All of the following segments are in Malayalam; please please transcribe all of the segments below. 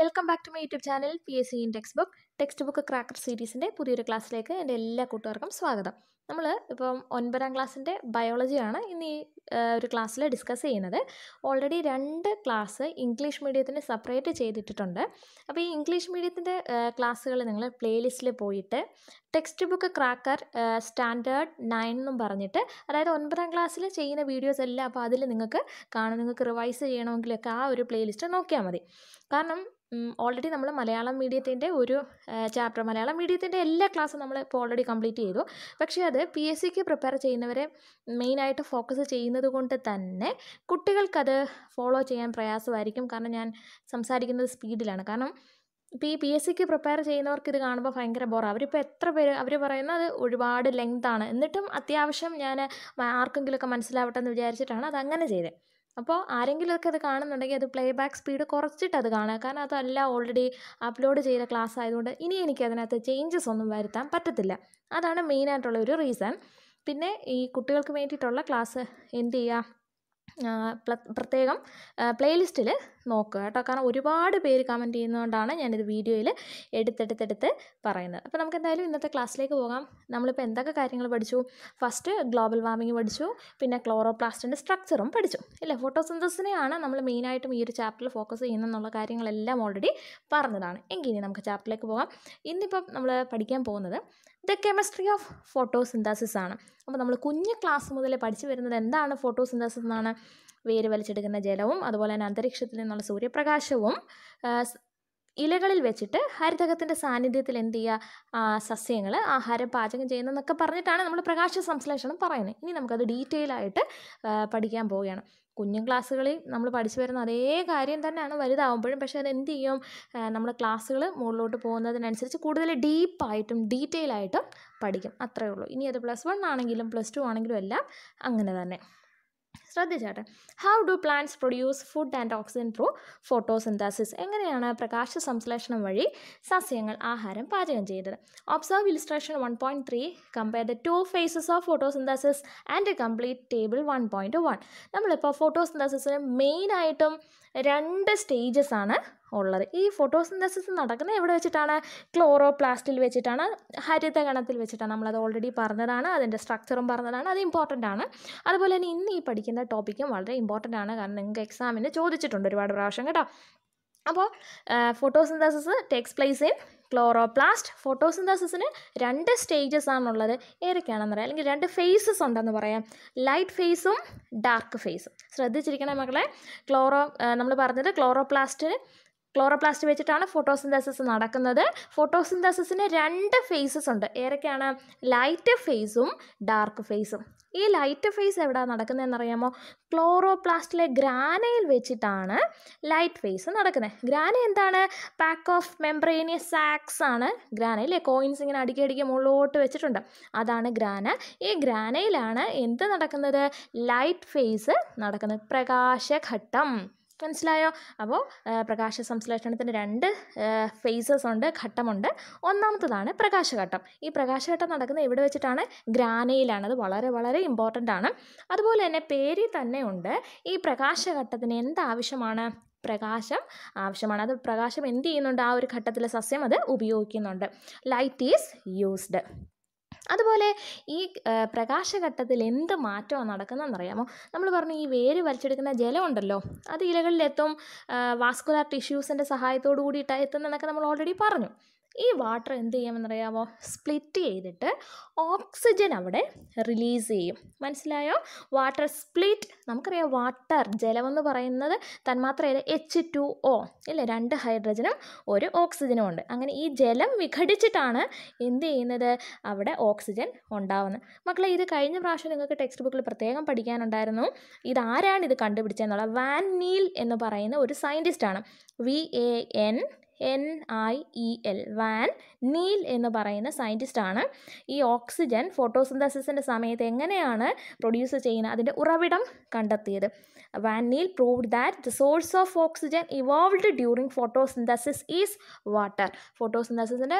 Welcome back to my YouTube channel P S C in textbook textbook cracker സീരീസിൻ്റെ പുതിയൊരു ക്ലാസ്സിലേക്ക് എൻ്റെ എല്ലാ കൂട്ടുകാർക്കും സ്വാഗതം നമ്മൾ ഇപ്പം ഒൻപതാം ക്ലാസ്സിൻ്റെ ബയോളജിയാണ് ഇന്ന് ഈ ആ, ഒരു ക്ലാസ്സിൽ ഡിസ്കസ് ചെയ്യുന്നത് ഓൾറെഡി രണ്ട് ക്ലാസ് ഇംഗ്ലീഷ് മീഡിയത്തിന് സെപ്പറേറ്റ് ചെയ്തിട്ടിട്ടുണ്ട് അപ്പോൾ ഈ ഇംഗ്ലീഷ് മീഡിയത്തിൻ്റെ ക്ലാസ്സുകൾ നിങ്ങൾ പ്ലേലിസ്റ്റിൽ പോയിട്ട് textbook cracker standard nine എന്നും പറഞ്ഞിട്ട് അതായത് ഒൻപതാം ക്ലാസ്സിൽ ചെയ്യുന്ന വീഡിയോസ് എല്ലാം അപ്പോൾ അതിൽ നിങ്ങൾക്ക് കാണും നിങ്ങൾക്ക് റിവൈസ് ചെയ്യണമെങ്കിലൊക്കെ ആ ഒരു പ്ലേലിസ്റ്റ് നോക്കിയാൽ മതി കാരണം ഓൾറെഡി നമ്മൾ മലയാളം മീഡിയത്തിൻ്റെ ഒരു ചാപ്റ്റർ മലയാളം മീഡിയത്തിൻ്റെ എല്ലാ ക്ലാസ്സും നമ്മൾ ഇപ്പോൾ ഓൾറെഡി കംപ്ലീറ്റ് ചെയ്തു പക്ഷേ അത് പി എസ് സിക്ക് പ്രിപ്പയർ ചെയ്യുന്നവരെ മെയിനായിട്ട് ഫോക്കസ് ചെയ്യുന്നത് കൊണ്ട് തന്നെ കുട്ടികൾക്കത് ഫോളോ ചെയ്യാൻ പ്രയാസമായിരിക്കും കാരണം ഞാൻ സംസാരിക്കുന്നത് സ്പീഡിലാണ് കാരണം ഇപ്പോൾ ഈ പി എസ് സിക്ക് പ്രിപ്പയർ ചെയ്യുന്നവർക്ക് ഇത് കാണുമ്പോൾ ഭയങ്കര ബോറാണ് അവരിപ്പോൾ എത്ര പേര് അവർ പറയുന്നത് ഒരുപാട് ലെങ്ത് ആണ് എന്നിട്ടും അത്യാവശ്യം ഞാൻ ആർക്കെങ്കിലുമൊക്കെ മനസ്സിലാവട്ടെ എന്ന് വിചാരിച്ചിട്ടാണ് അത് അങ്ങനെ ചെയ്തത് അപ്പോൾ ആരെങ്കിലുമൊക്കെ അത് കാണുന്നുണ്ടെങ്കിൽ അത് പ്ലേ ബാക്ക് സ്പീഡ് കുറച്ചിട്ട് അത് കാണുക കാരണം അതല്ല ഓൾറെഡി അപ്ലോഡ് ചെയ്ത ക്ലാസ് ആയതുകൊണ്ട് ഇനി എനിക്ക് അതിനകത്ത് ചേഞ്ചസ് ഒന്നും വരുത്താൻ പറ്റത്തില്ല അതാണ് മെയിനായിട്ടുള്ള ഒരു റീസൺ പിന്നെ ഈ കുട്ടികൾക്ക് വേണ്ടിയിട്ടുള്ള ക്ലാസ് എന്ത് ചെയ്യുക ആ, പ്ല- പ്രത്യേകം പ്ലേലിസ്റ്റിൽ നോക്കുക കേട്ടോ കാരണം ഒരുപാട് പേര് കമൻറ്റ് ചെയ്യുന്നതുകൊണ്ടാണ് ഞാനിത് വീഡിയോയിൽ എടുത്തെടുത്തെടുത്ത് പറയുന്നത് അപ്പോൾ നമുക്ക് എന്തായാലും ഇന്നത്തെ ക്ലാസ്സിലേക്ക് പോകാം നമ്മളിപ്പോൾ എന്തൊക്കെ കാര്യങ്ങൾ പഠിച്ചു ഫസ്റ്റ് ഗ്ലോബൽ വാർമിംഗ് പഠിച്ചു പിന്നെ ക്ലോറോപ്ലാസ്റ്റിൻ്റെ സ്ട്രക്ചറും പഠിച്ചു ഇല്ലേ ഫോട്ടോസിന്തസിനെയാണ് നമ്മൾ മെയിനായിട്ടും ഈ ഒരു ചാപ്റ്ററിൽ ഫോക്കസ് ചെയ്യുന്നതെന്നുള്ള കാര്യങ്ങളെല്ലാം ഓൾറെഡി പറഞ്ഞതാണ് എങ്കിൽ ഇനി നമുക്ക് ചാപ്റ്ററിലേക്ക് പോകാം ഇന്നിപ്പം നമ്മൾ പഠിക്കാൻ പോകുന്നത് ദ കെമിസ്ട്രി ഓഫ് ഫോട്ടോസിന്തസിസ് ആണ് അപ്പോൾ നമ്മൾ കുഞ്ഞ് ക്ലാസ് മുതലേ പഠിച്ചു വരുന്നത് എന്താണ് ഫോട്ടോസിന്തസിസ് എന്നാണ് വേര് വലിച്ചെടുക്കുന്ന ജലവും അതുപോലെ തന്നെ അന്തരീക്ഷത്തിൽ നിന്നുള്ള സൂര്യപ്രകാശവും ആ, സ് ഇലകളിൽ വെച്ചിട്ട് ഹരിതകത്തിൻ്റെ സാന്നിധ്യത്തിൽ എന്ത് ചെയ്യുക സസ്യങ്ങൾ ആഹാരം പാചകം ചെയ്യുന്നതെന്നൊക്കെ പറഞ്ഞിട്ടാണ് നമ്മൾ പ്രകാശ സംശ്ലേഷണം പറയുന്നത് ഇനി നമുക്കത് ഡീറ്റെയിൽ ആയിട്ട് ആ, പഠിക്കാൻ പോവുകയാണ് കുഞ്ഞു ക്ലാസ്സുകളിൽ നമ്മൾ പഠിച്ചു വരുന്ന അതേ കാര്യം തന്നെയാണ് വലുതാവുമ്പോഴും പക്ഷേ അത് എന്ത് ചെയ്യും നമ്മൾ ക്ലാസ്സുകൾ മുകളിലോട്ട് പോകുന്നതിനനുസരിച്ച് കൂടുതൽ ഡീപ്പായിട്ടും ഡീറ്റെയിൽ ആയിട്ടും പഠിക്കും അത്രയേ ഉള്ളൂ ഇനി അത് പ്ലസ് വൺ ആണെങ്കിലും പ്ലസ് ടു ആണെങ്കിലും എല്ലാം അങ്ങനെ തന്നെ ശ്രദ്ധിച്ചാട്ടെ how do plants produce food and oxygen through photosynthesis എങ്ങനെയാണ് പ്രകാശ സംശ്ലേഷണം വഴി സസ്യങ്ങൾ ആഹാരം പാചകം ചെയ്തത് observe illustration one point three compare the two phases of photosynthesis and complete table one point one നമ്മളിപ്പോൾ ഫോട്ടോസിന്തസിസിന് മെയിനായിട്ടും രണ്ട് സ്റ്റേജസ് ആണ് ഉള്ളത് ഈ ഫോട്ടോസിന്തസിസ് നടക്കുന്നത് എവിടെ വെച്ചിട്ടാണ് ക്ലോറോപ്ലാസ്റ്റിൽ വെച്ചിട്ടാണ് ഹരിതകണത്തിൽ വെച്ചിട്ടാണ് നമ്മളത് ഓൾറെഡി പറഞ്ഞതാണ് അതിൻ്റെ സ്ട്രക്ചറും പറഞ്ഞതാണ് അത് ഇമ്പോർട്ടൻ്റ് ആണ് അതുപോലെ തന്നെ ഇന്ന് ഈ പഠിക്കുന്ന ടോപ്പിക്കും വളരെ ഇമ്പോർട്ടൻ്റ് ആണ് കാരണം നിങ്ങൾക്ക് എക്സാമിന് ചോദിച്ചിട്ടുണ്ട് ഒരുപാട് പ്രാവശ്യം കേട്ടോ അപ്പോൾ photosynthesis takes place in chloroplast ഫോട്ടോസിന്തസിസിന് രണ്ട് സ്റ്റേജസ് ആണുള്ളത് ഏതൊക്കെയാണെന്ന് പറയാം അല്ലെങ്കിൽ രണ്ട് ഫേസസ് ഉണ്ടെന്ന് പറയാം ലൈറ്റ് ഫേസും ഡാർക്ക് ഫേസും ശ്രദ്ധിച്ചിരിക്കണേ മക്കളെ ക്ലോറോ നമ്മൾ പറഞ്ഞത് ക്ലോറോപ്ലാസ്റ്റിന് ക്ലോറോപ്ലാസ്റ്റ് വെച്ചിട്ടാണ് ഫോട്ടോസിന്തസിസ് നടക്കുന്നത് ഫോട്ടോസിന്തസിസിന് രണ്ട് ഫേസസ് ഉണ്ട് ഏതൊക്കെയാണ് ലൈറ്റ് ഫേസും ഡാർക്ക് ഫേസും ഈ ലൈറ്റ് ഫേസ് എവിടെയാണ് നടക്കുന്നതെന്നറിയാമോ ക്ലോറോപ്ലാസ്റ്റിലെ ഗ്രാനയിൽ വെച്ചിട്ടാണ് ലൈറ്റ് ഫേസ് നടക്കുന്നത് ഗ്രാന എന്താണ് പാക്ക് ഓഫ് മെംബ്രേനിയസ് സാക്സ് ആണ് ഗ്രാന ഇല്ലേ കോയിൻസ് ഇങ്ങനെ അടുക്കി അടുക്കി മുകളിലോട്ട് വെച്ചിട്ടുണ്ട് അതാണ് ഗ്രാന ഈ ഗ്രാനയിലാണ് എന്ത് നടക്കുന്നത് ലൈറ്റ് ഫേസ് നടക്കുന്നത് പ്രകാശഘട്ടം മനസ്സിലായോ അപ്പോൾ പ്രകാശ സംശ്ലേഷണത്തിന് രണ്ട് ഫേസസ് ഉണ്ട് ഘട്ടമുണ്ട് ഒന്നാമത്തതാണ് പ്രകാശഘട്ടം ഈ പ്രകാശഘട്ടം നടക്കുന്നത് എവിടെ വെച്ചിട്ടാണ് ഗ്രാനയിലാണ് അത് വളരെ വളരെ ഇമ്പോർട്ടൻ്റ് ആണ് അതുപോലെ തന്നെ പേരിൽ തന്നെ ഉണ്ട് ഈ പ്രകാശഘട്ടത്തിന് എന്താവശ്യമാണ് പ്രകാശം ആവശ്യമാണ് അത് പ്രകാശം എന്ത് ചെയ്യുന്നുണ്ട് ആ ഒരു ഘട്ടത്തിലെ സസ്യം അത് ഉപയോഗിക്കുന്നുണ്ട് ലൈറ്റ് ഈസ് യൂസ്ഡ് അതുപോലെ ഈ ആ, പ്രകാശഘട്ടത്തിൽ എന്ത് മാറ്റമാണ് നടക്കുന്നതെന്നറിയാമോ നമ്മൾ പറഞ്ഞു ഈ വേര് വലിച്ചെടുക്കുന്ന ജലം ഉണ്ടല്ലോ അത് ഇലകളിലെത്തും വാസ്കുലാർ ടിഷ്യൂസിൻ്റെ സഹായത്തോടു കൂടിയിട്ട് എത്തുന്നതെന്നൊക്കെ നമ്മൾ ഓൾറെഡി പറഞ്ഞു ഈ വാട്ടർ എന്ത് ചെയ്യുമെന്നറിയാമോ സ്പ്ലിറ്റ് ചെയ്തിട്ട് ഓക്സിജൻ അവിടെ റിലീസ് ചെയ്യും മനസ്സിലായോ വാട്ടർ സ്പ്ലിറ്റ് നമുക്കറിയാം വാട്ടർ ജലമെന്ന് പറയുന്നത് തന്മാത്രയിൽ എച്ച് ടു ഒ ഇല്ലേ രണ്ട് ഹൈഡ്രജനും ഒരു ഓക്സിജനും ഉണ്ട് അങ്ങനെ ഈ ജലം വിഘടിച്ചിട്ടാണ് എന്ത് ചെയ്യുന്നത് അവിടെ ഓക്സിജൻ ഉണ്ടാവുന്നത് മക്കളെ ഇത് കഴിഞ്ഞ പ്രാവശ്യം നിങ്ങൾക്ക് ടെക്സ്റ്റ് ബുക്കിൽ പ്രത്യേകം പഠിക്കാനുണ്ടായിരുന്നു ഇതാരാണ് ഇത് കണ്ടുപിടിച്ചതെന്നുള്ള വാൻ നീൽ എന്ന് പറയുന്ന ഒരു സയൻറ്റിസ്റ്റാണ് V A N N I E L Van Niel എന്ന് പറയുന്ന സയൻറ്റിസ്റ്റാണ് ഈ ഓക്സിജൻ ഫോട്ടോസിന്തസിസിൻ്റെ സമയത്ത് എങ്ങനെയാണ് പ്രൊഡ്യൂസ് ചെയ്യുന്നത് അതിൻ്റെ ഉറവിടം കണ്ടെത്തിയത് Van Niel proved that the source of oxygen evolved during photosynthesis is water ഫോട്ടോസിന്തസിസിൻ്റെ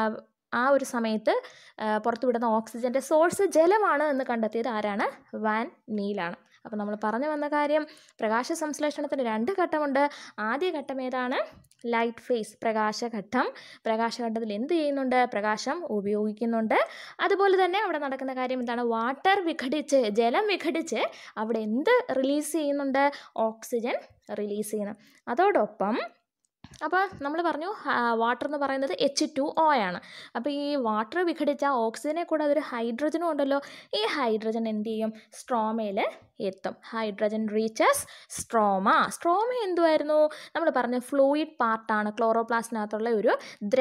ആ ഒരു സമയത്ത് ആ, പുറത്തുവിടുന്ന ഓക്സിജൻ്റെ സോഴ്സ് ജലമാണ് എന്ന് കണ്ടെത്തിയത് ആരാണ് വാൻ നീലാണ് അപ്പോൾ നമ്മൾ പറഞ്ഞു വന്ന കാര്യം പ്രകാശ സംശ്ലേഷണത്തിന് രണ്ട് ഘട്ടമുണ്ട് ആദ്യ ഘട്ടം ഏതാണ് ലൈറ്റ് ഫേസ് പ്രകാശഘട്ടം പ്രകാശഘട്ടത്തിൽ എന്ത് ചെയ്യുന്നുണ്ട് പ്രകാശം ഉപയോഗിക്കുന്നുണ്ട് അതുപോലെ തന്നെ അവിടെ നടക്കുന്ന കാര്യം എന്താണ് വാട്ടർ വിഘടിച്ച് ജലം വിഘടിച്ച് അവിടെ എന്ത് റിലീസ് ചെയ്യുന്നുണ്ട് ഓക്സിജൻ റിലീസ് ചെയ്യുന്നു അതോടൊപ്പം അപ്പോൾ നമ്മൾ പറഞ്ഞു വാട്ടർ എന്ന് പറയുന്നത് എച്ച് ടു ഒ ആണ് അപ്പോൾ ഈ വാട്ടർ വിഘടിച്ച ഓക്സിജനെ കൂടെ അതൊരു ഹൈഡ്രജനും ഉണ്ടല്ലോ ഈ ഹൈഡ്രജൻ എന്ത് ചെയ്യും സ്ട്രോമയിൽ എത്തും ഹൈഡ്രജൻ റീച്ചസ് സ്ട്രോമ സ്ട്രോമ എന്തുമായിരുന്നു നമ്മൾ പറഞ്ഞ ഫ്ലൂയിഡ് പാർട്ടാണ് ക്ലോറോപ്ലാസ്റ്റിനകത്തുള്ള ഒരു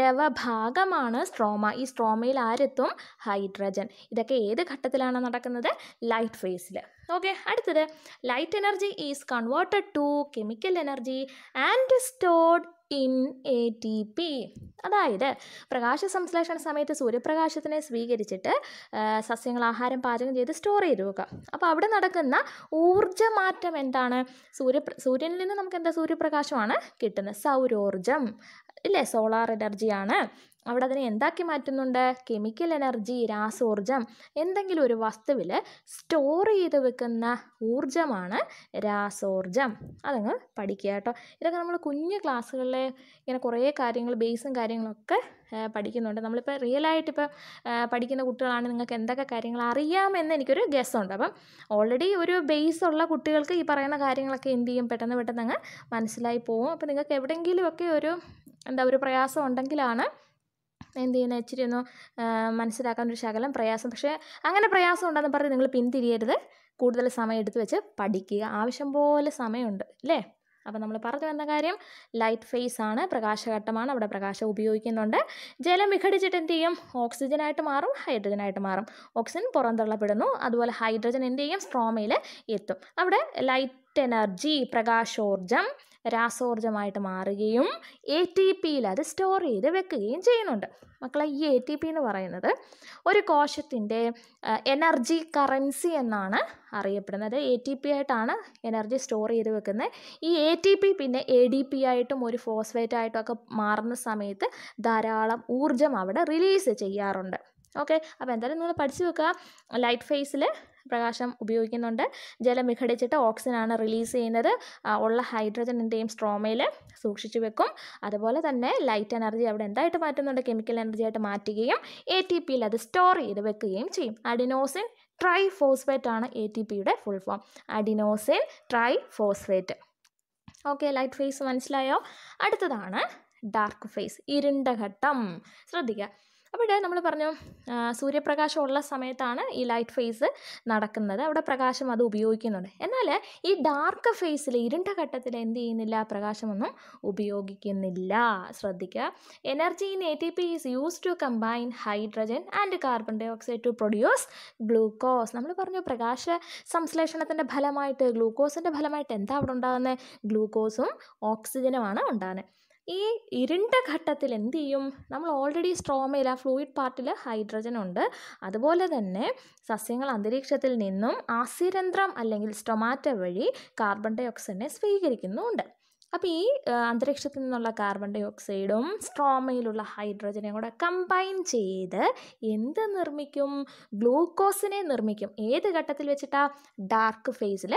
ദ്രവഭാഗമാണ് സ്ട്രോമ ഈ സ്ട്രോമയിൽ ആരെത്തും ഹൈഡ്രജൻ ഇതൊക്കെ ഏത് ഘട്ടത്തിലാണ് നടക്കുന്നത് ലൈറ്റ് ഫേസിൽ ഓക്കെ അടുത്തത് light energy is converted to chemical energy and stored in A T P അതായത് പ്രകാശ സംശ്ലേഷണ സമയത്ത് സൂര്യപ്രകാശത്തിനെ സ്വീകരിച്ചിട്ട് സസ്യങ്ങൾ ആഹാരം പാചകം ചെയ്ത് സ്റ്റോർ ചെയ്ത് വെക്കുക അപ്പോൾ അവിടെ നടക്കുന്ന ഊർജ്ജമാറ്റം എന്താണ് സൂര്യ സൂര്യനിൽ നിന്ന് നമുക്ക് എന്താ സൂര്യപ്രകാശമാണ് കിട്ടുന്നത് സൗരോർജം ഇല്ലേ സോളാർ എനർജിയാണ് അവിടെ അതിനെ എന്താക്കി മാറ്റുന്നുണ്ട് കെമിക്കൽ എനർജി രാസോർജം എന്തെങ്കിലും ഒരു വസ്തുവിൽ സ്റ്റോർ ചെയ്ത് വെക്കുന്ന ഊർജമാണ് രാസോർജം അതങ്ങ് പഠിക്കുക കേട്ടോ ഇതൊക്കെ നമ്മൾ കുഞ്ഞു ക്ലാസ്സുകളിൽ ഇങ്ങനെ കുറേ കാര്യങ്ങൾ ബേസും കാര്യങ്ങളൊക്കെ പഠിക്കുന്നുണ്ട് നമ്മളിപ്പോൾ റിയലായിട്ട് ഇപ്പോൾ പഠിക്കുന്ന കുട്ടികളാണ് നിങ്ങൾക്ക് എന്തൊക്കെ കാര്യങ്ങൾ അറിയാമെന്ന് എനിക്കൊരു ഗസ്സുണ്ട് അപ്പം ഓൾറെഡി ഒരു ബേസ് ഉള്ള കുട്ടികൾക്ക് ഈ പറയുന്ന കാര്യങ്ങളൊക്കെ എന്ത് ചെയ്യും പെട്ടെന്ന് പെട്ടെന്ന് അങ്ങ് മനസ്സിലായി പോകും അപ്പോൾ നിങ്ങൾക്ക് എവിടെയെങ്കിലുമൊക്കെ ഒരു എന്താ ഒരു പ്രയാസം ഉണ്ടെങ്കിലാണ് എന്ത് ചെയ്യുന്നത് ഇച്ചിരി ഒന്ന് മനസ്സിലാക്കാൻ ഒരു ശകലം പ്രയാസം പക്ഷേ അങ്ങനെ പ്രയാസം ഉണ്ടെന്ന് പറഞ്ഞ് നിങ്ങൾ പിന്തിരിയരുത് കൂടുതൽ സമയം എടുത്ത് വെച്ച് പഠിക്കുക ആവശ്യം പോലെ സമയമുണ്ട് അല്ലേ അപ്പോൾ നമ്മൾ പറഞ്ഞു വന്ന കാര്യം ലൈറ്റ് ഫേസ് ആണ് പ്രകാശഘട്ടമാണ് അവിടെ പ്രകാശം ഉപയോഗിക്കുന്നുണ്ട് ജലം വിഘടിച്ചിട്ട് എന്ത് ചെയ്യും ഓക്സിജനായിട്ട് മാറും ഹൈഡ്രജനായിട്ട് മാറും ഓക്സിജൻ പുറന്തള്ളപ്പെടുന്നു അതുപോലെ ഹൈഡ്രജൻ എന്ത് ചെയ്യും സ്ട്രോമയിൽ എത്തും അവിടെ ലൈറ്റ് എനർജി പ്രകാശോർജം രാസോർജമായിട്ട് മാറുകയും എ ടി പിയിൽ അത് സ്റ്റോർ ചെയ്ത് വെക്കുകയും ചെയ്യുന്നുണ്ട് മക്കളെ ഈ എ ടി പി എന്ന് പറയുന്നത് ഒരു കോശത്തിൻ്റെ എനർജി കറൻസി എന്നാണ് അറിയപ്പെടുന്നത് എ ടി പി ആയിട്ടാണ് എനർജി സ്റ്റോർ ചെയ്ത് വെക്കുന്നത് ഈ എ ടി പി പിന്നെ എ ഡി പി ആയിട്ടും ഒരു ഫോസ്ഫേറ്റ് ആയിട്ടും ഒക്കെ മാറുന്ന സമയത്ത് ധാരാളം ഊർജം അവിടെ റിലീസ് ചെയ്യാറുണ്ട് ഓക്കെ അപ്പോൾ എന്തായാലും നിങ്ങൾ പഠിച്ചു വെക്കുക ലൈറ്റ് ഫേസിൽ പ്രകാശം ഉപയോഗിക്കുന്നുണ്ട് ജലം വിഘടിച്ചിട്ട് ഓക്സിജനാണ് റിലീസ് ചെയ്യുന്നത് ഉള്ള ഹൈഡ്രജൻ എന്തെയും സ്ട്രോമയിൽ സൂക്ഷിച്ചു വെക്കും അതുപോലെ തന്നെ ലൈറ്റ് എനർജി അവിടെ എന്തായിട്ട് മാറ്റുന്നുണ്ട് കെമിക്കൽ എനർജി ആയിട്ട് മാറ്റുകയും എ ടി പിയിൽ അത് സ്റ്റോർ ചെയ്ത് വെക്കുകയും ചെയ്യും അഡിനോസിൻ ട്രൈ ഫോസ്ഫേറ്റ് ആണ് എ ടി പിയുടെ full form adenosine triphosphate okay light phase മനസ്സിലായോ അടുത്തതാണ് ഡാർക്ക് ഫേസ് ഇരുണ്ട ഘട്ടം ശ്രദ്ധിക്കുക അവിടെ നമ്മൾ പറഞ്ഞു സൂര്യപ്രകാശം ഉള്ള സമയത്താണ് ഈ ലൈറ്റ് ഫേസ് നടക്കുന്നത് അവിടെ പ്രകാശം അത് ഉപയോഗിക്കുന്നുണ്ട് എന്നാൽ ഈ ഡാർക്ക് ഫേസിൽ ഇരുണ്ട ഘട്ടത്തിൽ എന്ത് ചെയ്യുന്നില്ല പ്രകാശമൊന്നും ഉപയോഗിക്കുന്നില്ല ശ്രദ്ധിക്കുക energy in A T P is use to combine hydrogen and carbon dioxide to produce glucose നമ്മൾ പറഞ്ഞു പ്രകാശ സംശ്ലേഷണത്തിൻ്റെ ഫലമായിട്ട് ഗ്ലൂക്കോസിൻ്റെ ഫലമായിട്ട് എന്താ അവിടെ ഉണ്ടാകുന്നത് ഗ്ലൂക്കോസും ഓക്സിജനുമാണ് ഉണ്ടാകുന്നത് ഈ ഇരുണ്ട ഘട്ടത്തിൽ എന്ത് ചെയ്യും നമ്മൾ ഓൾറെഡി സ്ട്രോമയിൽ ആ ഫ്ലൂയിഡ് പാർട്ടിൽ ഹൈഡ്രജൻ ഉണ്ട് അതുപോലെ തന്നെ സസ്യങ്ങൾ അന്തരീക്ഷത്തിൽ നിന്നും ആസിരന്ധ്രം അല്ലെങ്കിൽ സ്റ്റൊമാറ്റ വഴി കാർബൺ ഡൈ ഓക്സൈഡിനെ സ്വീകരിക്കുന്നുമുണ്ട് അപ്പോൾ ഈ അന്തരീക്ഷത്തിൽ നിന്നുള്ള കാർബൺ ഡൈ ഓക്സൈഡും സ്ട്രോമയിലുള്ള ഹൈഡ്രജനെയും കൂടെ കമ്പൈൻ ചെയ്ത് എന്ത് നിർമ്മിക്കും ഗ്ലൂക്കോസിനെ നിർമ്മിക്കും ഏത് ഘട്ടത്തിൽ വെച്ചിട്ടാണ് ഡാർക്ക് ഫേസിൽ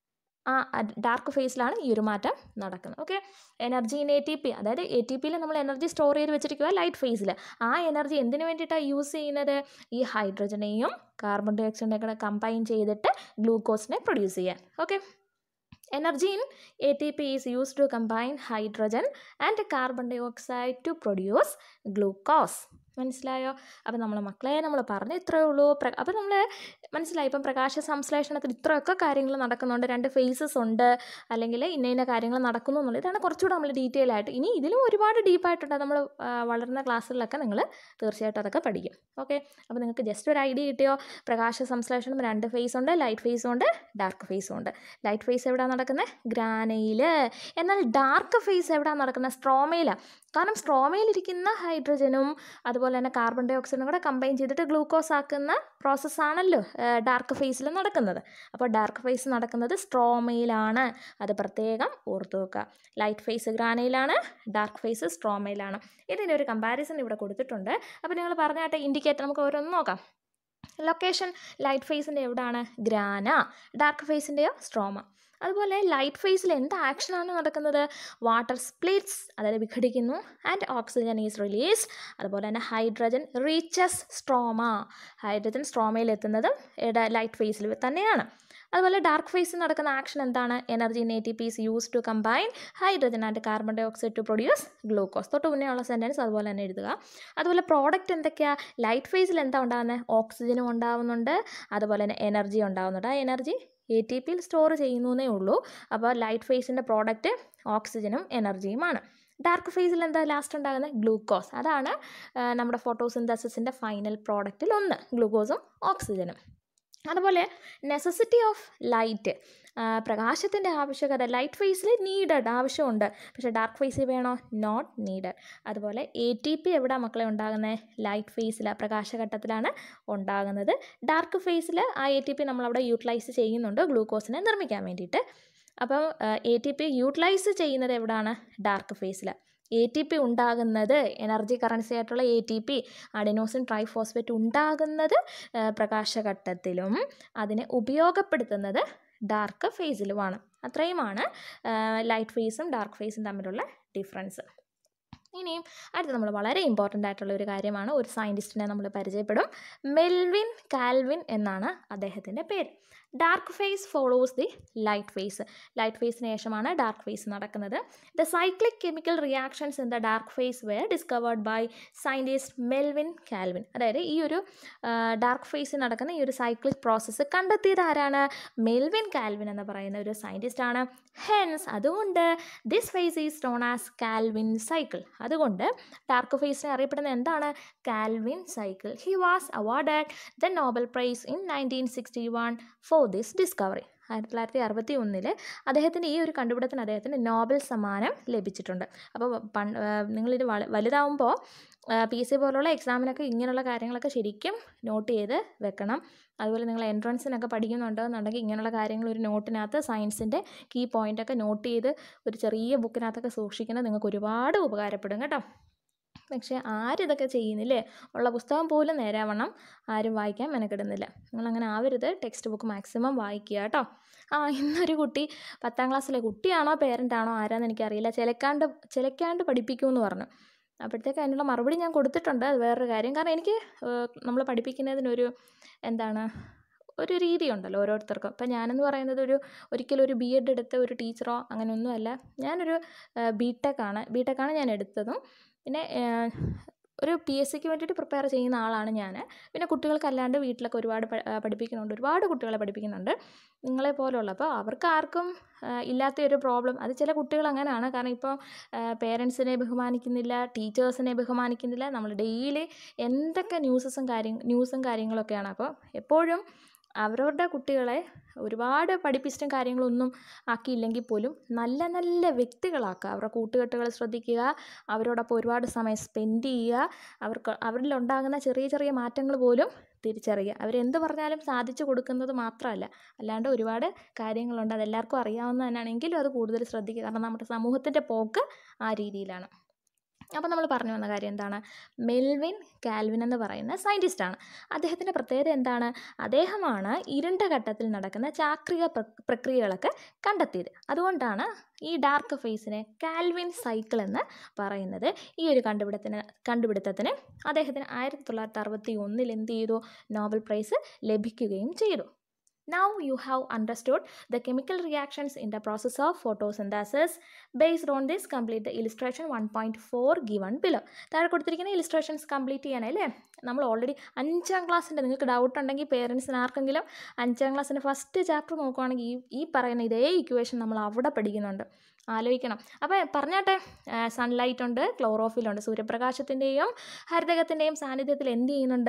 ആ ഡാർക്ക് ഫേസിലാണ് ഈ ഒരു മാറ്റം നടക്കുന്നത് okay energy in A T P അതായത് എ ടി പിയിൽ നമ്മൾ എനർജി സ്റ്റോർ ചെയ്ത് വെച്ചിരിക്കുക ലൈറ്റ് ഫേസിൽ ആ എനർജി എന്തിനു വേണ്ടിയിട്ടാണ് യൂസ് ചെയ്യുന്നത് ഈ ഹൈഡ്രജനെയും കാർബൺ ഡൈ ഓക്സൈഡിനെ കൂടെ കമ്പൈൻ ചെയ്തിട്ട് ഗ്ലൂക്കോസിനെ പ്രൊഡ്യൂസ് ചെയ്യാൻ okay energy in A T P is use to combine hydrogen and carbon dioxide to produce glucose മനസ്സിലായോ അപ്പോൾ നമ്മൾ മക്കളെ നമ്മൾ പറഞ്ഞു ഇത്രയേ ഉള്ളൂ പ്ര അപ്പോൾ നമ്മൾ മനസ്സിലായി ഇപ്പം പ്രകാശ സംശ്ലേഷണത്തിൽ ഇത്രയൊക്കെ കാര്യങ്ങൾ നടക്കുന്നുണ്ട് രണ്ട് ഫേസസ് ഉണ്ട് അല്ലെങ്കിൽ ഇന്ന ഇന്ന കാര്യങ്ങൾ നടക്കുന്നു എന്നുള്ളത് ഇതാണ് കുറച്ചുകൂടെ നമ്മൾ ഡീറ്റെയിൽ ആയിട്ട് ഇനി ഇതിലും ഒരുപാട് ഡീപ്പായിട്ടുണ്ട് നമ്മൾ വളർന്ന ക്ലാസ്സുകളിലൊക്കെ നിങ്ങൾ തീർച്ചയായിട്ടും അതൊക്കെ പഠിക്കും ഓക്കെ അപ്പോൾ നിങ്ങൾക്ക് ജസ്റ്റ് ഒരു ഐഡിയ കിട്ടിയോ പ്രകാശ സംശ്ലേഷണം രണ്ട് ഫേസ് ഉണ്ട് ലൈറ്റ് ഫേസും ഉണ്ട് ഡാർക്ക് ഫേസും ഉണ്ട് ലൈറ്റ് ഫേസ് എവിടെയാണ് നടക്കുന്നത് ഗ്രാനയിൽ എന്നാൽ ഡാർക്ക് ഫേസ് എവിടെയാണ് നടക്കുന്നത് സ്ട്രോമയിലാണ് കാരണം സ്ട്രോമയിലിരിക്കുന്ന ഹൈഡ്രജനും അതുപോലെ തന്നെ കാർബൺ ഡൈ ഓക്സൈഡും കൂടെ കമ്പൈൻ ചെയ്തിട്ട് ഗ്ലൂക്കോസ് ആക്കുന്ന പ്രോസസ്സാണല്ലോ ഡാർക്ക് ഫേസിൽ നടക്കുന്നത് അപ്പോൾ ഡാർക്ക് ഫേസ് നടക്കുന്നത് സ്ട്രോമയിലാണ് അത് പ്രത്യേകം ഓർത്തു വെക്കുക ലൈറ്റ് ഫേസ് ഗ്രാനയിലാണ് ഡാർക്ക് ഫേസ് സ്ട്രോമയിലാണ് ഇതിൻ്റെ ഒരു കമ്പാരിസൺ ഇവിടെ കൊടുത്തിട്ടുണ്ട് അപ്പോൾ നിങ്ങൾ പറഞ്ഞാട്ടെ ഇൻഡിക്കേറ്റർ നമുക്ക് ഓരോന്ന് നോക്കാം ലൊക്കേഷൻ ലൈറ്റ് ഫേസിൻ്റെ എവിടെയാണ് ഗ്രാന ഡാർക്ക് ഫേസിൻ്റെയോ സ്ട്രോമ അതുപോലെ ലൈറ്റ് ഫേസിൽ എന്ത് ആക്ഷനാണ് നടക്കുന്നത് വാട്ടർ സ്പ്ലിറ്റ്സ് അതായത് വിഘടിക്കുന്നു ആൻഡ് ഓക്സിജൻ ഈസ് റിലീസ് അതുപോലെ തന്നെ ഹൈഡ്രജൻ റീച്ചസ് സ്ട്രോമ ഹൈഡ്രജൻ സ്ട്രോമയിൽ എത്തുന്നതും ലൈറ്റ് ഫേസിൽ തന്നെയാണ് അതുപോലെ ഡാർക്ക് ഫേസിൽ നടക്കുന്ന ആക്ഷൻ എന്താണ് energy in A T P is use to combine hydrogen and carbon dioxide to produce glucose തൊട്ട് മുന്നേ ഉള്ള സെൻറ്റൻസ് അതുപോലെ തന്നെ എഴുതുക അതുപോലെ പ്രോഡക്റ്റ് എന്തൊക്കെയാണ് ലൈറ്റ് ഫേസിൽ എന്താ ഉണ്ടാകുന്നത് ഓക്സിജനും ഉണ്ടാവുന്നുണ്ട് അതുപോലെ തന്നെ എനർജി ഉണ്ടാകുന്നുണ്ട് ആ എനർജി എ ടി പിയിൽ സ്റ്റോർ ചെയ്യുന്നേ ഉള്ളൂ അപ്പോൾ ലൈറ്റ് ഫേസിൻ്റെ പ്രോഡക്റ്റ് ഓക്സിജനും എനർജിയുമാണ് ഡാർക്ക് ഫേസിൽ എന്താ ലാസ്റ്റ് ഉണ്ടാകുന്നത് ഗ്ലൂക്കോസ് അതാണ് ആ, നമ്മുടെ ഫോട്ടോസിന്തസിസിൻ്റെ ഫൈനൽ പ്രോഡക്റ്റിൽ ഒന്ന് ഗ്ലൂക്കോസും ഓക്സിജനും അതുപോലെ നെസസിറ്റി ഓഫ് ലൈറ്റ് പ്രകാശത്തിൻ്റെ ആവശ്യകത ലൈറ്റ് ഫേസിൽ നീഡഡ് ആവശ്യമുണ്ട് പക്ഷേ ഡാർക്ക് ഫേസിൽ വേണോ നോട്ട് നീഡഡ് അതുപോലെ എ ടി പി എവിടെ മക്കളെ ഉണ്ടാകുന്നത് ലൈറ്റ് ഫേസിൽ പ്രകാശഘട്ടത്തിലാണ് ഉണ്ടാകുന്നത് ഡാർക്ക് ഫേസിൽ ആ എ ടി പി നമ്മളവിടെ യൂട്ടിലൈസ് ചെയ്യുന്നുണ്ട് ഗ്ലൂക്കോസിനെ നിർമ്മിക്കാൻ വേണ്ടിയിട്ട് അപ്പം എ ടി പി യൂട്ടിലൈസ് ചെയ്യുന്നത് എവിടെയാണ് ഡാർക്ക് ഫേസിൽ എ ടി പി ഉണ്ടാകുന്നത് എനർജി കറൻസി ആയിട്ടുള്ള A T P adenosine triphosphate ഉണ്ടാകുന്നത് ആ, പ്രകാശഘട്ടത്തിലും അതിനെ ഉപയോഗപ്പെടുത്തുന്നത് ഡാർക്ക് ഫേസിലുമാണ് അത്രയുമാണ് ലൈറ്റ് ഫേസും ഡാർക്ക് ഫേസും തമ്മിലുള്ള ഡിഫറൻസ് ഇനിയും അടുത്ത് നമ്മൾ വളരെ ഇമ്പോർട്ടൻ്റ് ആയിട്ടുള്ള ഒരു കാര്യമാണ് ഒരു സയൻറ്റിസ്റ്റിനെ നമ്മൾ പരിചയപ്പെടും മെൽവിൻ കാൽവിൻ എന്നാണ് അദ്ദേഹത്തിൻ്റെ പേര് dark phase follows the light phase light ഫേസിന് ശേഷമാണ് ഡാർക്ക് ഫേസ് നടക്കുന്നത് the cyclic chemical reactions in the dark phase were discovered by scientist Melvin Calvin അതായത് ഈ ഒരു ഡാർക്ക് ഫേസിൽ നടക്കുന്ന ഈ ഒരു സൈക്ലിക് പ്രോസസ്സ് കണ്ടെത്തിയത് ആരാണ് മെൽവിൻ കാൽവിൻ എന്ന് പറയുന്ന ഒരു സയൻറ്റിസ്റ്റാണ് ഹെൻസ് അതുകൊണ്ട് this phase is known as Calvin cycle അതുകൊണ്ട് ഡാർക്ക് ഫേസിനെ അറിയപ്പെടുന്ന എന്താണ് Calvin cycle he was awarded the Nobel prize in nineteen sixty one for this discovery ആയിരത്തി തൊള്ളായിരത്തി അറുപത്തി ഒന്നിൽ അദ്ദേഹത്തിൻ്റെ ഈ ഒരു കണ്ടുപിടുത്തത്തിന് അദ്ദേഹത്തിന് നോബൽ സമ്മാനം ലഭിച്ചിട്ടുണ്ട് അപ്പോൾ പണ്ട് നിങ്ങളിത് വള വലുതാവുമ്പോൾ പി എസ് സി പോലുള്ള എക്സാമിനൊക്കെ ഇങ്ങനെയുള്ള കാര്യങ്ങളൊക്കെ ശരിക്കും നോട്ട് ചെയ്ത് വെക്കണം അതുപോലെ നിങ്ങൾ എൻട്രൻസിനൊക്കെ പഠിക്കുന്നുണ്ടെന്നുണ്ടെങ്കിൽ ഇങ്ങനെയുള്ള കാര്യങ്ങൾ ഒരു നോട്ടിനകത്ത് സയൻസിൻ്റെ കീ പോയിൻ്റൊക്കെ നോട്ട് ചെയ്ത് ഒരു ചെറിയ ബുക്കിനകത്തൊക്കെ സൂക്ഷിക്കുന്നത് നിങ്ങൾക്ക് ഒരുപാട് ഉപകാരപ്പെടും കേട്ടോ പക്ഷേ ആരിതൊക്കെ ചെയ്യുന്നില്ലേ ഉള്ള പുസ്തകം പോലും നേരാവണ്ണം ആരും വായിക്കാൻ മെനക്കെടുന്നില്ല നിങ്ങളങ്ങനെ ആവരുത് ടെക്സ്റ്റ് ബുക്ക് മാക്സിമം വായിക്കുക കേട്ടോ ആ ഇന്നൊരു കുട്ടി പത്താം ക്ലാസ്സിലെ കുട്ടിയാണോ പേരൻ്റാണോ ആരാന്ന് എനിക്കറിയില്ല ചിലക്കാണ്ട് ചിലക്കാണ്ട് പഠിപ്പിക്കുമെന്ന് പറഞ്ഞു അപ്പോഴത്തേക്ക് അതിനുള്ള മറുപടി ഞാൻ കൊടുത്തിട്ടുണ്ട് അത് വേറൊരു കാര്യം കാരണം എനിക്ക് നമ്മൾ പഠിപ്പിക്കുന്നതിനൊരു എന്താണ് ഒരു രീതിയുണ്ടല്ലോ ഓരോരുത്തർക്കും ഇപ്പം ഞാനെന്ന് പറയുന്നത് ഒരു ഒരിക്കലും ഒരു ബി എഡ് എടുത്ത ഒരു ടീച്ചറോ അങ്ങനെയൊന്നുമല്ല ഞാനൊരു ബി ടെക്കാണ് ബി ടെക്കാണ് ഞാൻ എടുത്തതും പിന്നെ ഏഹ്, ഒരു പി എസ് സിക്ക് വേണ്ടിയിട്ട് പ്രിപ്പയർ ചെയ്യുന്ന ആളാണ് ഞാൻ പിന്നെ കുട്ടികൾക്കല്ലാണ്ട് വീട്ടിലൊക്കെ ഒരുപാട് പ- ആ, പഠിപ്പിക്കുന്നുണ്ട് ഒരുപാട് കുട്ടികളെ പഠിപ്പിക്കുന്നുണ്ട് നിങ്ങളെ പോലുള്ള അപ്പോൾ അവർക്ക് ആർക്കും ആ, ഇല്ലാത്ത ഒരു പ്രോബ്ലം അത് ചില കുട്ടികൾ അങ്ങനെയാണ് കാരണം ഇപ്പോൾ പേരൻസിനെ ബഹുമാനിക്കുന്നില്ല ടീച്ചേഴ്സിനെ ബഹുമാനിക്കുന്നില്ല നമ്മൾ ഡെയിലി എന്തൊക്കെ ന്യൂസസും കാര്യം ന്യൂസും കാര്യങ്ങളൊക്കെയാണ് അപ്പോൾ എപ്പോഴും അവരവരുടെ കുട്ടികളെ ഒരുപാട് പഠിപ്പിച്ചിട്ടും കാര്യങ്ങളൊന്നും ആക്കിയില്ലെങ്കിൽ പോലും നല്ല നല്ല വ്യക്തികളാക്കുക അവരുടെ കൂട്ടുകെട്ടുകൾ ശ്രദ്ധിക്കുക അവരോടൊപ്പം ഒരുപാട് സമയം സ്പെൻഡ് ചെയ്യുക അവർക്ക് അവരിലുണ്ടാകുന്ന ചെറിയ ചെറിയ മാറ്റങ്ങൾ പോലും തിരിച്ചറിയുക അവരെന്ത് പറഞ്ഞാലും സാധിച്ചു കൊടുക്കുന്നത് മാത്രമല്ല അല്ലാണ്ട് ഒരുപാട് കാര്യങ്ങളുണ്ട് അതെല്ലാവർക്കും അറിയാവുന്ന തന്നെയാണെങ്കിലും അത് കൂടുതൽ ശ്രദ്ധിക്കുക കാരണം നമ്മുടെ സമൂഹത്തിൻ്റെ പോക്ക് ആ രീതിയിലാണ് അപ്പോൾ നമ്മൾ പറഞ്ഞു വന്ന കാര്യം എന്താണ് മെൽവിൻ കാൽവിൻ എന്ന് പറയുന്ന സയൻറ്റിസ്റ്റാണ് അദ്ദേഹത്തിൻ്റെ പ്രത്യേകത എന്താണ് അദ്ദേഹമാണ് ഇരുണ്ട ഘട്ടത്തിൽ നടക്കുന്ന ചാക്രിക പ്ര- പ്രക്രിയകളൊക്കെ കണ്ടെത്തിയത് അതുകൊണ്ടാണ് ഈ ഡാർക്ക് ഫേസിനെ കാൽവിൻ സൈക്കിൾ എന്ന് പറയുന്നത് ഈ ഒരു കണ്ടുപിടുത്തത്തിന് കണ്ടുപിടുത്തത്തിന് അദ്ദേഹത്തിന് ആയിരത്തി തൊള്ളായിരത്തി അറുപത്തി ഒന്നിൽ എന്ത് ചെയ്തു നോബൽ പ്രൈസ് ലഭിക്കുകയും ചെയ്തു Now you have understood the chemical reactions in the process of photosynthesis. Based on this, complete the illustration 1.4 given below. താഴെ കൊടുത്തിരിക്കുന്ന ഇലിസ്ട്രേഷൻസ് കംപ്ലീറ്റ് ചെയ്യാനല്ലേ നമ്മൾ ഓൾറെഡി അഞ്ചാം ക്ലാസ്സിൻ്റെ നിങ്ങൾക്ക് ഡൗട്ട് ഉണ്ടെങ്കിൽ പേരൻസിന് ആർക്കെങ്കിലും അഞ്ചാം ക്ലാസ്സിൻ്റെ ഫസ്റ്റ് ചാപ്റ്റർ നോക്കുവാണെങ്കിൽ ഈ ഈ പറയുന്ന ഇതേ ഇക്വേഷൻ നമ്മൾ അവിടെ പഠിക്കുന്നുണ്ട് ആലോചിക്കണം അപ്പോൾ പറഞ്ഞാട്ടെ സൺലൈറ്റ് ഉണ്ട് ക്ലോറോഫിൽ ഉണ്ട് സൂര്യപ്രകാശത്തിൻ്റെയും ഹരിതകത്തിൻ്റെയും സാന്നിധ്യത്തിൽ എന്ത് ചെയ്യുന്നുണ്ട്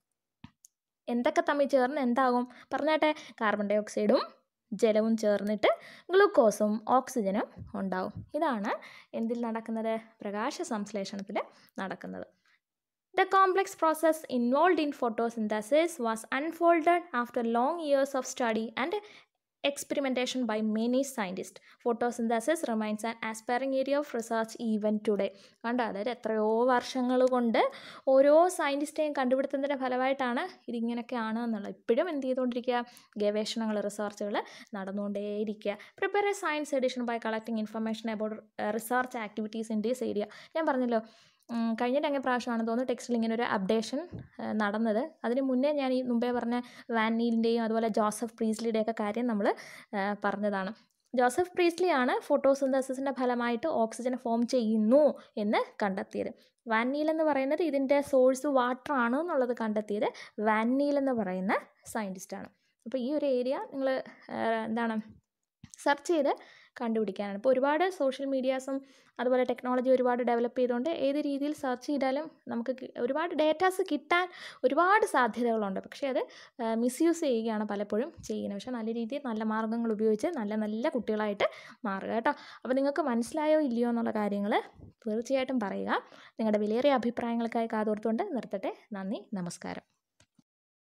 എന്തൊക്കെ തമ്മിൽ ചേർന്ന് എന്താകും പറഞ്ഞാട്ടെ കാർബൺ ഡൈ ഓക്സൈഡും ജലവും ചേർന്നിട്ട് ഗ്ലൂക്കോസും ഓക്സിജനും ഉണ്ടാവും ഇതാണ് എന്തിൽ നടക്കുന്നത് പ്രകാശ സംശ്ലേഷണത്തിൽ നടക്കുന്നത് The complex process involved in photosynthesis was unfolded after long years of study and experimentation by many scientists. Photosynthesis remains an aspiring area of research even today. കണ്ടോ അതായത് എത്രയോ വർഷങ്ങൾ കൊണ്ട് ഓരോ സയൻറ്റിസ്റ്റെയും കണ്ടുപിടുത്തത്തിൻ്റെ ഫലമായിട്ടാണ് ഇതിങ്ങനെയൊക്കെയാണ് എന്നുള്ളത് ഇപ്പോഴും എന്ത് ചെയ്തുകൊണ്ടിരിക്കുക ഗവേഷണങ്ങൾ റിസർച്ചുകൾ നടന്നുകൊണ്ടേയിരിക്കുക prepare a science edition by collecting information about research activities in these area ഞാൻ പറഞ്ഞല്ലോ ഉം, കഴിഞ്ഞ രംഗ പ്രാവശ്യമാണെന്ന് തോന്നുന്നു ടെക്സ്റ്റിൽ ഇങ്ങനെ ഒരു അപ്ഡേഷൻ നടന്നത് അതിന് മുന്നേ ഞാൻ ഈ മുമ്പേ പറഞ്ഞ വാൻ നീലിൻ്റെയും അതുപോലെ ജോസഫ് പ്രീസ്ലിയുടെയൊക്കെ കാര്യം നമ്മൾ പറഞ്ഞതാണ് ജോസഫ് പ്രീസ്ലി ആണ് ഫോട്ടോസിന്തസിസിൻ്റെ ഫലമായിട്ട് ഓക്സിജൻ ഫോം ചെയ്യുന്നു എന്ന് കണ്ടെത്തിയത് വാൻ നീൽ എന്ന് പറയുന്നത് ഇതിൻ്റെ സോഴ്സ് വാട്ടർ ആണ് എന്നുള്ളത് കണ്ടെത്തിയത് വാൻ നീൽ എന്ന് പറയുന്ന സയൻറ്റിസ്റ്റാണ് അപ്പോൾ ഈ ഒരു ഏരിയ നിങ്ങൾ എന്താണ് സെർച്ച് ചെയ്ത് കണ്ടുപിടിക്കാനാണ് ഇപ്പോൾ ഒരുപാട് സോഷ്യൽ മീഡിയാസും അതുപോലെ ടെക്നോളജി ഒരുപാട് ഡെവലപ്പ് ചെയ്തുകൊണ്ട് ഏത് രീതിയിൽ സെർച്ച് ചെയ്താലും നമുക്ക് കി- ഒരുപാട് ഡേറ്റാസ് കിട്ടാൻ ഒരുപാട് സാധ്യതകളുണ്ട് പക്ഷേ അത് മിസ്യൂസ് ചെയ്യുകയാണ് പലപ്പോഴും ചെയ്യുന്നത് പക്ഷേ നല്ല രീതിയിൽ നല്ല മാർഗ്ഗങ്ങൾ ഉപയോഗിച്ച് നല്ല നല്ല കുട്ടികളായിട്ട് മാറുക കേട്ടോ അപ്പോൾ നിങ്ങൾക്ക് മനസ്സിലായോ ഇല്ലയോ എന്നുള്ള കാര്യങ്ങൾ തീർച്ചയായിട്ടും പറയുക നിങ്ങളുടെ വിലയേറിയ അഭിപ്രായങ്ങൾക്കായി കാതോർത്തുകൊണ്ട് നിർത്തട്ടെ നന്ദി നമസ്കാരം